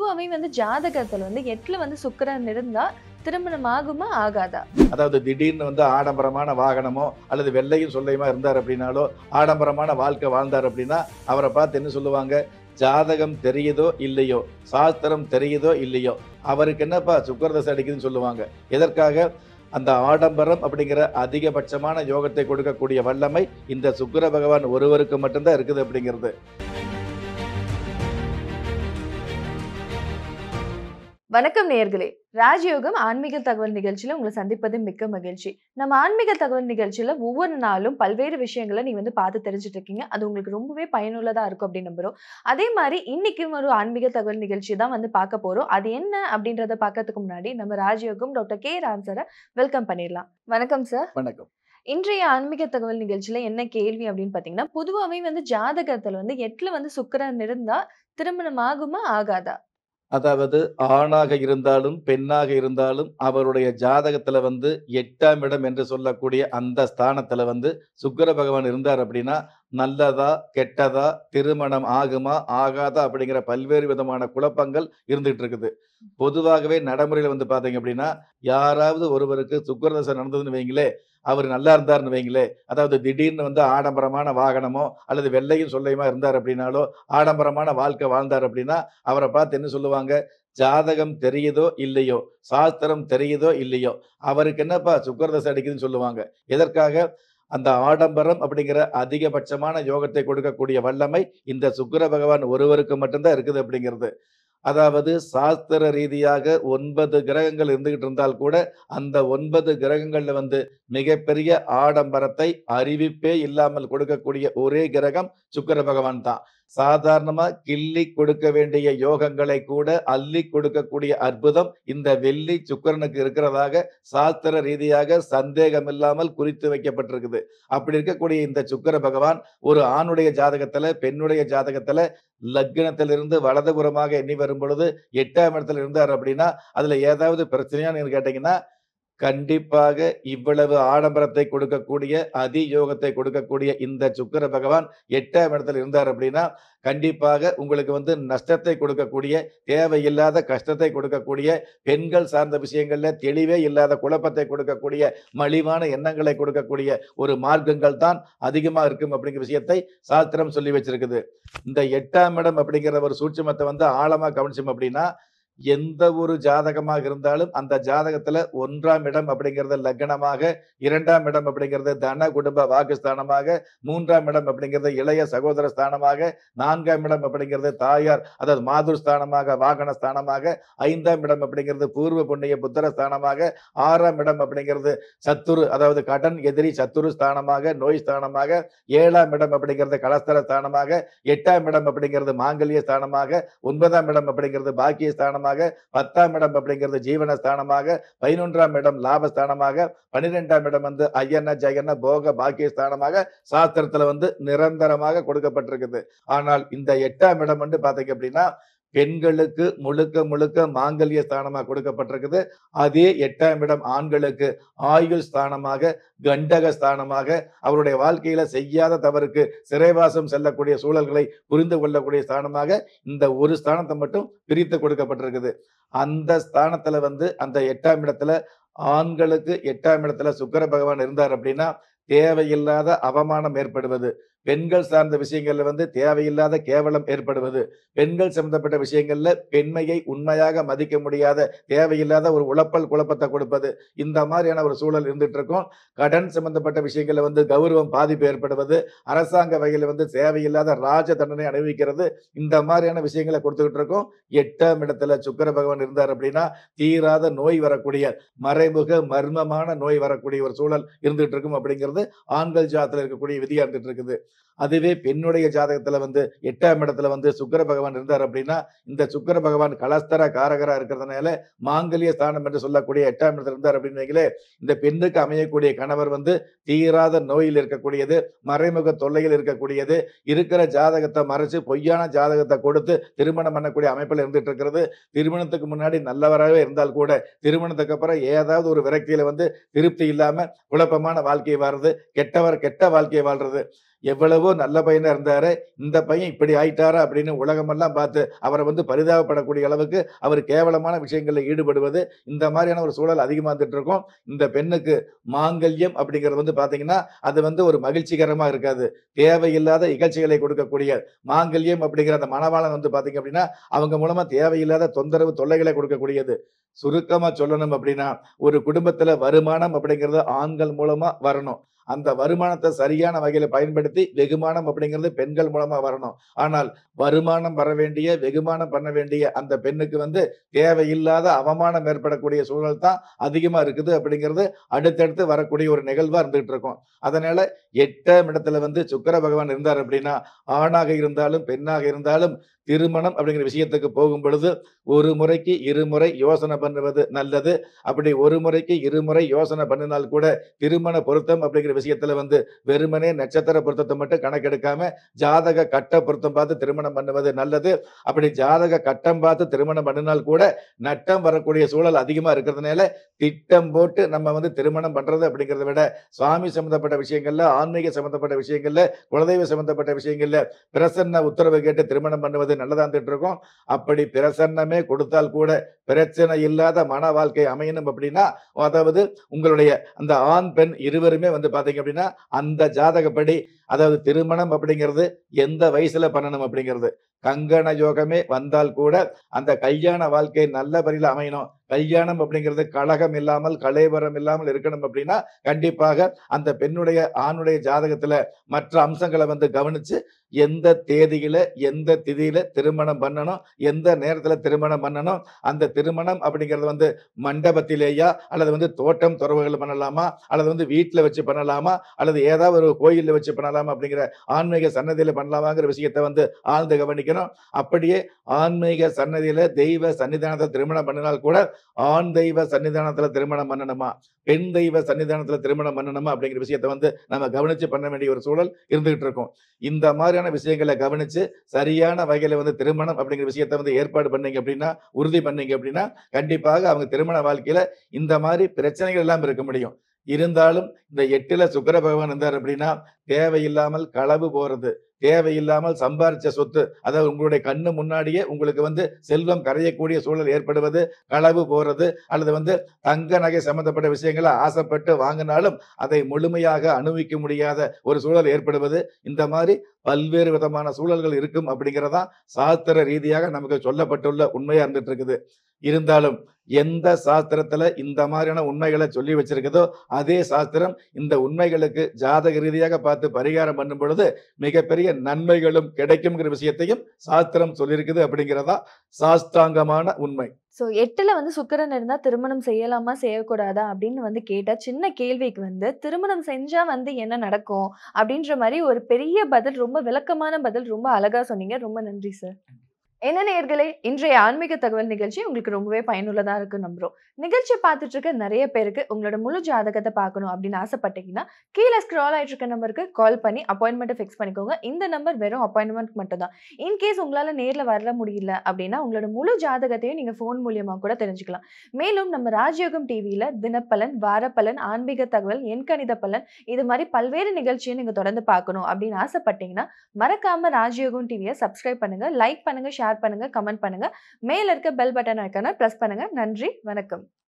பொதுவாவே வந்து ஜாதகத்துல வந்து எட்டுல வந்து சுக்கிரன் இருந்தா திருமணம் ஆகுமா ஆகாதா அதாவது திடீர்னு வந்து ஆடம்பரமான வாகனமோ அல்லது வெள்ளையும் சொல்லையுமா இருந்தார் அப்படின்னாலோ ஆடம்பரமான வாழ்க்கை வாழ்ந்தார் அப்படின்னா அவரை பார்த்து என்ன சொல்லுவாங்க ஜாதகம் தெரியுதோ இல்லையோ சாஸ்திரம் தெரியுதோ இல்லையோ அவருக்கு என்னப்பா சுக்கரதசை அடிக்குதுன்னு சொல்லுவாங்க எதற்காக அந்த ஆடம்பரம் அப்படிங்கிற அதிகபட்சமான யோகத்தை கொடுக்கக்கூடிய வல்லமை இந்த சுக்கிர பகவான் ஒருவருக்கு மட்டும்தான் இருக்குது அப்படிங்கிறது வணக்கம் நேயர்களே ராஜயோகம் ஆன்மீக தகவல் நிகழ்ச்சியில உங்களை சந்திப்பது மிக்க மகிழ்ச்சி நம்ம ஆன்மீக தகவல் நிகழ்ச்சியில ஒவ்வொரு நாளும் பல்வேறு விஷயங்களை நீங்க வந்து பார்த்து தெரிஞ்சுட்டு இருக்கீங்க அது உங்களுக்கு ரொம்பவே பயனுள்ளதா இருக்கும் அப்படின்னு நம்புறோம் அதே மாதிரி இன்னைக்கும் ஒரு ஆன்மீக தகவல் நிகழ்ச்சி தான் வந்து பார்க்க போறோம் அது என்ன அப்படின்றத பார்க்கறதுக்கு முன்னாடி நம்ம ராஜயோகம் டாக்டர் கே ராம் சாரை வெல்கம் பண்ணிடலாம் வணக்கம் சார் வணக்கம் இன்றைய ஆன்மீக தகவல் நிகழ்ச்சியில என்ன கேள்வி அப்படின்னு பாத்தீங்கன்னா பொதுவாவே வந்து ஜாதகத்துல வந்து எட்டுல வந்து சுக்கிரன் இருந்தா திருமணம் ஆகுமா ஆகாதா அதாவது ஆணாக இருந்தாலும் பெண்ணாக இருந்தாலும் அவருடைய ஜாதகத்துல வந்து எட்டாம் இடம் என்று சொல்லக்கூடிய அந்த ஸ்தானத்துல வந்து சுக்கிர பகவான் இருந்தார் அப்படின்னா நல்லதா கெட்டதா திருமணம் ஆகுமா ஆகாதா அப்படிங்கிற பல்வேறு விதமான குழப்பங்கள் இருந்துகிட்டு இருக்குது பொதுவாகவே நடைமுறையில வந்து பாத்தீங்க அப்படின்னா யாராவது ஒருவருக்கு சுக்கிரதசை நடந்ததுன்னு வைங்களே அவர் நல்லா இருந்தாருன்னு வைங்களே அதாவது திடீர்னு வந்து ஆடம்பரமான வாகனமோ அல்லது வெள்ளையும் சொல்லையுமா இருந்தார் அப்படின்னாலோ ஆடம்பரமான வாழ்க்கை வாழ்ந்தார் அப்படின்னா அவரை பார்த்து என்ன சொல்லுவாங்க ஜாதகம் தெரியுதோ இல்லையோ சாஸ்திரம் தெரியுதோ இல்லையோ அவருக்கு என்னப்பா சுக்கரதசை அடிக்குதுன்னு சொல்லுவாங்க எதற்காக அந்த ஆடம்பரம் அப்படிங்கிற அதிகபட்சமான யோகத்தை கொடுக்கக்கூடிய வல்லமை இந்த சுக்கிர பகவான் ஒருவருக்கு மட்டும்தான் இருக்குது அப்படிங்கிறது அதாவது சாஸ்திர ரீதியாக ஒன்பது கிரகங்கள் இருந்துகிட்டு இருந்தால் கூட அந்த ஒன்பது கிரகங்கள்ல வந்து மிகப்பெரிய ஆடம்பரத்தை அறிவிப்பே இல்லாமல் கொடுக்கக்கூடிய ஒரே கிரகம் சுக்கிர பகவான் தான் சாதாரணமா கிள்ளி கொடுக்க வேண்டிய யோகங்களை கூட அள்ளி கொடுக்கக்கூடிய அற்புதம் இந்த வெள்ளி சுக்கிரனுக்கு இருக்கிறதாக சாஸ்திர ரீதியாக சந்தேகம் இல்லாமல் குறித்து வைக்கப்பட்டிருக்குது அப்படி இருக்கக்கூடிய இந்த சுக்கிர பகவான் ஒரு ஆணுடைய ஜாதகத்துல பெண்ணுடைய ஜாதகத்துல லக்னத்திலிருந்து வலதுபுறமாக எண்ணி வரும் பொழுது எட்டாம் இடத்துல இருந்தார் அப்படின்னா அதுல ஏதாவது பிரச்சனையான்னு கேட்டீங்கன்னா கண்டிப்பாக இவ்வளவு ஆடம்பரத்தை கொடுக்கக்கூடிய அதியோகத்தை கொடுக்கக்கூடிய இந்த சுக்கிர பகவான் எட்டாம் இடத்துல இருந்தார் அப்படின்னா கண்டிப்பாக உங்களுக்கு வந்து நஷ்டத்தை கொடுக்கக்கூடிய தேவையில்லாத கஷ்டத்தை கொடுக்கக்கூடிய பெண்கள் சார்ந்த விஷயங்கள்ல தெளிவே இல்லாத குழப்பத்தை கொடுக்கக்கூடிய மலிவான எண்ணங்களை கொடுக்கக்கூடிய ஒரு மார்க்கங்கள் தான் அதிகமா இருக்கும் அப்படிங்கிற விஷயத்தை சாஸ்திரம் சொல்லி வச்சிருக்குது இந்த எட்டாம் இடம் அப்படிங்கிற ஒரு சூட்சுமத்தை வந்து ஆழமா கவனிச்சோம் அப்படின்னா எந்த ஒரு ஜாதகமாக இருந்தாலும் அந்த ஜாதகத்துல ஒன்றாம் இடம் அப்படிங்கிறது லக்னமாக இரண்டாம் இடம் அப்படிங்கிறது தன குடும்ப வாக்குஸ்தானமாக மூன்றாம் இடம் அப்படிங்கிறது இளைய சகோதர ஸ்தானமாக நான்காம் இடம் அப்படிங்கிறது தாயார் அதாவது மாதுர் ஸ்தானமாக வாகன ஸ்தானமாக ஐந்தாம் இடம் அப்படிங்கிறது பூர்வ புண்ணிய புத்திர ஸ்தானமாக ஆறாம் இடம் அப்படிங்கிறது சத்துரு அதாவது கடன் எதிரி சத்துரு ஸ்தானமாக நோய் ஸ்தானமாக ஏழாம் இடம் அப்படிங்கிறது கலஸ்தர ஸ்தானமாக எட்டாம் இடம் அப்படிங்கிறது மாங்கல்ய ஸ்தானமாக ஒன்பதாம் இடம் அப்படிங்கிறது பாக்கிய ஸ்தானமாக பத்தாம் இடம் அப்படிங்கிறது ஜீவன ஸ்தானமாக பதினொன்றாம் இடம் லாபஸ்தானமாக பன்னிரெண்டாம் இடம் வந்து ஐயன ஜெயன போக பாக்கிய ஸ்தானமாக சாஸ்திரத்துல வந்து நிரந்தரமாக கொடுக்கப்பட்டிருக்குது ஆனால் இந்த எட்டாம் இடம் வந்து பாத்தீங்க அப்படின்னா பெண்களுக்கு முழுக்க முழுக்க மாங்கல்ய ஸ்தானமா கொடுக்கப்பட்டிருக்குது அதே எட்டாம் இடம் ஆண்களுக்கு ஆயுள் ஸ்தானமாக கண்டக ஸ்தானமாக அவருடைய வாழ்க்கையில செய்யாத தவறுக்கு சிறைவாசம் செல்லக்கூடிய சூழல்களை புரிந்து கொள்ளக்கூடிய ஸ்தானமாக இந்த ஒரு ஸ்தானத்தை மட்டும் பிரித்து கொடுக்கப்பட்டிருக்குது அந்த ஸ்தானத்துல வந்து அந்த எட்டாம் இடத்துல ஆண்களுக்கு எட்டாம் இடத்துல சுக்கிர பகவான் இருந்தார் அப்படின்னா தேவையில்லாத அவமானம் ஏற்படுவது பெண்கள் சார்ந்த விஷயங்கள்ல வந்து தேவையில்லாத கேவலம் ஏற்படுவது பெண்கள் சம்பந்தப்பட்ட விஷயங்கள்ல பெண்மையை உண்மையாக மதிக்க முடியாத தேவையில்லாத ஒரு உழப்பல் குழப்பத்தை கொடுப்பது இந்த மாதிரியான ஒரு சூழல் இருந்துட்டு இருக்கும் கடன் சம்பந்தப்பட்ட விஷயங்கள்ல வந்து கௌரவம் பாதிப்பு ஏற்படுவது அரசாங்க வகையில வந்து தேவையில்லாத ராஜ தண்டனை அனுபவிக்கிறது இந்த மாதிரியான விஷயங்களை கொடுத்துக்கிட்டு இருக்கோம் எட்டாம் இடத்துல சுக்கிர பகவான் இருந்தார் அப்படின்னா தீராத நோய் வரக்கூடிய மறைமுக மர்மமான நோய் வரக்கூடிய ஒரு சூழல் இருந்துட்டு இருக்கும் அப்படிங்கிறது ஆண்கள் ஜாதத்துல இருக்கக்கூடிய விதியா இருந்துட்டு இருக்குது அதுவே பெண்ணுடைய ஜாதகத்துல வந்து எட்டாம் இடத்துல வந்து சுக்கிர பகவான் இருந்தார் அப்படின்னா இந்த சுக்கிர பகவான் கலஸ்தர காரகரா இருக்கிறதுனால மாங்கல்ய ஸ்தானம் என்று சொல்லக்கூடிய எட்டாம் இடத்துல இருந்தார் அப்படின்னு வைங்களே, இந்த பெண்ணுக்கு அமையக்கூடிய கணவர் வந்து தீராத நோயில் இருக்கக்கூடியது மறைமுக தொல்லையில் இருக்கக்கூடியது இருக்கிற ஜாதகத்தை மறைச்சு பொய்யான ஜாதகத்தை கொடுத்து திருமணம் பண்ணக்கூடிய அமைப்பில் இருந்துட்டு இருக்கிறது திருமணத்துக்கு முன்னாடி நல்லவராகவே இருந்தால் கூட திருமணத்துக்கு அப்புறம் ஏதாவது ஒரு விரக்தியில வந்து திருப்தி இல்லாம குழப்பமான வாழ்க்கை வாழ்றது கெட்டவர் கெட்ட வாழ்க்கையை வாழ்றது எவ்வளவோ நல்ல பையனா இருந்தாரு இந்த பையன் இப்படி ஆயிட்டாரா அப்படின்னு உலகமெல்லாம் பார்த்து அவரை வந்து பரிதாபப்படக்கூடிய அளவுக்கு அவர் கேவலமான விஷயங்களில் ஈடுபடுவது இந்த மாதிரியான ஒரு சூழல் அதிகமாக வந்துட்டு இருக்கும் இந்த பெண்ணுக்கு மாங்கல்யம் அப்படிங்கிறது வந்து பார்த்தீங்கன்னா அது வந்து ஒரு மகிழ்ச்சிகரமாக இருக்காது தேவையில்லாத இகழ்ச்சிகளை கொடுக்கக்கூடிய மாங்கல்யம் அப்படிங்கிற அந்த மணவாளன் வந்து பார்த்தீங்க அப்படின்னா அவங்க மூலமா தேவையில்லாத தொந்தரவு தொல்லைகளை கொடுக்கக்கூடியது சுருக்கமா சொல்லணும் அப்படின்னா ஒரு குடும்பத்துல வருமானம் அப்படிங்கிறது ஆண்கள் மூலமா வரணும் அந்த வருமானத்தை சரியான வகையில பயன்படுத்தி வெகுமானம் அப்படிங்கிறது பெண்கள் மூலமா வரணும் ஆனால் வருமானம் வர வேண்டிய வெகுமானம் பண்ண வேண்டிய அந்த பெண்ணுக்கு வந்து தேவையில்லாத அவமானம் ஏற்படக்கூடிய சூழல் தான் அதிகமா இருக்குது அப்படிங்கிறது அடுத்தடுத்து வரக்கூடிய ஒரு நிகழ்வா இருந்துகிட்டு இருக்கும் அதனால எட்டாம் இடத்துல வந்து சுக்கிர பகவான் இருந்தார் அப்படின்னா ஆணாக இருந்தாலும் பெண்ணாக இருந்தாலும் திருமணம் அப்படிங்கிற விஷயத்துக்கு போகும் பொழுது ஒரு முறைக்கு இருமுறை யோசனை பண்ணுவது நல்லது அப்படி ஒரு முறைக்கு இருமுறை யோசனை பண்ணினால் கூட திருமண பொருத்தம் அப்படிங்கிற விஷயத்துல வந்து வெறுமனே நட்சத்திர பொருத்தத்தை மட்டும் கணக்கெடுக்காம ஜாதக கட்ட பொருத்தம் பார்த்து திருமணம் பண்ணுவது நல்லது அப்படி ஜாதக கட்டம் பார்த்து திருமணம் பண்ணினால் கூட நட்டம் வரக்கூடிய சூழல் அதிகமா இருக்கிறதுனால திட்டம் போட்டு நம்ம வந்து திருமணம் பண்றது அப்படிங்கிறத விட சுவாமி சம்பந்தப்பட்ட விஷயங்கள்ல ஆன்மீக சம்பந்தப்பட்ட விஷயங்கள்ல குலதெய்வ சம்பந்தப்பட்ட விஷயங்கள்ல பிரசன்ன உத்தரவு கேட்டு திருமணம் பண்ணுவது நல்லதா இருந்துட்டு இருக்கும் அப்படி பிரசன்னமே கொடுத்தால் கூட பிரச்சனை இல்லாத மன வாழ்க்கை அமையணும் அப்படின்னா அதாவது உங்களுடைய அந்த ஆண் பெண் இருவருமே வந்து பாத்தீங்க அப்படின்னா அந்த ஜாதகப்படி அதாவது திருமணம் அப்படிங்கிறது எந்த வயசுல பண்ணணும் அப்படிங்கிறது கங்கண யோகமே வந்தால் கூட அந்த கல்யாண வாழ்க்கை நல்ல வரியில அமையணும் கல்யாணம் அப்படிங்கிறது கழகம் இல்லாமல் கலைவரம் இல்லாமல் இருக்கணும் அப்படின்னா கண்டிப்பாக அந்த பெண்ணுடைய ஆணுடைய ஜாதகத்துல மற்ற அம்சங்களை வந்து கவனிச்சு எந்த தேதியில எந்த திதியில திருமணம் பண்ணணும் எந்த நேரத்துல திருமணம் பண்ணணும் அந்த திருமணம் அப்படிங்கிறது வந்து மண்டபத்திலேயா அல்லது வந்து தோட்டம் துறவுகள் பண்ணலாமா அல்லது வந்து வீட்டுல வச்சு பண்ணலாமா அல்லது ஏதாவது ஒரு கோயில்ல வச்சு பண்ணலாமா அப்படிங்கிற ஆன்மீக சன்னதியில பண்ணலாமாங்கிற விஷயத்தை வந்து ஆழ்ந்து கவனிக்கணும் அப்படியே ஆன்மீக சன்னதியில தெய்வ சன்னிதானத்தை திருமணம் பண்ணினால் கூட ஆண் தெய்வ சன்னிதானத்துல திருமணம் பண்ணணுமா பெண் தெய்வ சன்னிதானத்துல திருமணம் பண்ணணுமா அப்படிங்கிற விஷயத்தை வந்து நம்ம கவனிச்சு பண்ண வேண்டிய ஒரு சூழல் இருந்துகிட்டு இருக்கும் இந்த மாதிரியான விஷயங்களை கவனிச்சு சரியான வகையில வந்து திருமணம் அப்படிங்கிற விஷயத்தை வந்து ஏற்பாடு பண்ணீங்க அப்படின்னா உறுதி பண்ணீங்க அப்படின்னா கண்டிப்பாக அவங்க திருமண வாழ்க்கையில இந்த மாதிரி பிரச்சனைகள் எல்லாம் இருக்க முடியும் இருந்தாலும் இந்த எட்டுல சுக்கிர பகவான் இருந்தார் அப்படின்னா தேவையில்லாமல் களவு போறது தேவையில்லாமல் சம்பாரிச்ச சொத்து அதாவது உங்களுடைய கண்ணு முன்னாடியே உங்களுக்கு வந்து செல்வம் கரையக்கூடிய சூழல் ஏற்படுவது களவு போறது அல்லது வந்து தங்க நகை சம்பந்தப்பட்ட விஷயங்களை ஆசைப்பட்டு வாங்கினாலும் அதை முழுமையாக அனுபவிக்க முடியாத ஒரு சூழல் ஏற்படுவது இந்த மாதிரி பல்வேறு விதமான சூழல்கள் இருக்கும் அப்படிங்கிறதா சாஸ்திர ரீதியாக நமக்கு சொல்லப்பட்டுள்ள உண்மையா இருந்துட்டு இருக்குது இருந்தாலும் எந்த சாஸ்திரத்துல இந்த மாதிரியான உண்மைகளை சொல்லி வச்சிருக்குதோ அதே சாஸ்திரம் இந்த உண்மைகளுக்கு ஜாதக ரீதியாக பார்த்து பரிகாரம் பண்ணும் பொழுது மிகப்பெரிய நன்மைகளும் கிடைக்கும்ங்கிற விஷயத்தையும் சாஸ்திரம் சொல்லியிருக்குது அப்படிங்கிறதா சாஸ்தாங்கமான உண்மை ஸோ எட்டுல வந்து சுக்கிரன் இருந்தா திருமணம் செய்யலாமா செய்யக்கூடாதா அப்படின்னு வந்து கேட்டா சின்ன கேள்விக்கு வந்து திருமணம் செஞ்சா வந்து என்ன நடக்கும் அப்படின்ற மாதிரி ஒரு பெரிய பதில் ரொம்ப விளக்கமான பதில் ரொம்ப அழகா சொன்னீங்க ரொம்ப நன்றி சார் என்ன நேயர்களே இன்றைய ஆன்மீக தகவல் நிகழ்ச்சி உங்களுக்கு ரொம்பவே பயனுள்ளதா இருக்கு நம்புறோம் நிகழ்ச்சி பார்த்துட்டு இருக்க நிறைய பேருக்கு உங்களோட முழு ஜாதகத்தை பார்க்கணும் அப்படின்னு ஆசைப்பட்டீங்கன்னா கீழே ஸ்க்ரால் ஆயிட்டு இருக்க நம்பருக்கு கால் பண்ணி அப்பாயின்மெண்ட்டை ஃபிக்ஸ் பண்ணிக்கோங்க இந்த நம்பர் வெறும் அப்பாயின்மெண்ட் மட்டும் தான் இன்கேஸ் உங்களால நேர்ல வர முடியல அப்படின்னா உங்களோட முழு ஜாதகத்தையும் நீங்க ஃபோன் மூலியமா கூட தெரிஞ்சுக்கலாம் மேலும் நம்ம ராஜயோகம் டிவியில தினப்பலன் வாரப்பலன் ஆன்மீக தகவல் எண்கணித பலன் இது மாதிரி பல்வேறு நிகழ்ச்சியை நீங்க தொடர்ந்து பார்க்கணும் அப்படின்னு ஆசைப்பட்டீங்கன்னா மறக்காம ராஜயோகம் டிவியை சப்ஸ்கிரைப் பண்ணுங்க லைக் பண்ணுங்க ஷேர் பண்ணுங்க கமெண்ட் பண்ணுங்க மேல இருக்க பெல் பட்டன் ஐக்கான பிரஸ் பண்ணுங்க நன்றி வணக்கம்